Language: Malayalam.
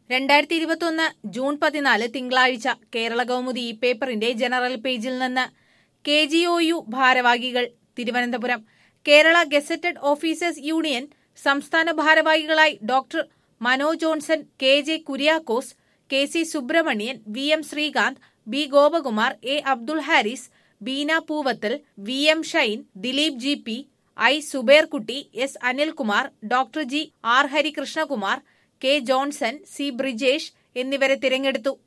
രണ്ടായിരത്തി ഇരുപത്തൊന്ന് ജൂൺ പതിനാല് തിങ്കളാഴ്ച കേരള കൗമുദി ഈ പേപ്പറിന്റെ ജനറൽ പേജിൽ നിന്ന് കെ ജി ഒ യു ഭാരവാഹികൾ Thiruvananthapuram Kerala gazetted officers union സംസ്ഥാന ഭാരവാഹികളായി doctor Mano Johnson K J Kuriakose K C Subramanian V M Sreekanth B Gopakumar A Abdul Haris Beena Poovathal V M Shine Dileep G P I Subairkutty S Anilkumar doctor G R Harikrishnakumar K Johnson C Brijesh എന്നിവരെ തിരഞ്ഞെടുത്തു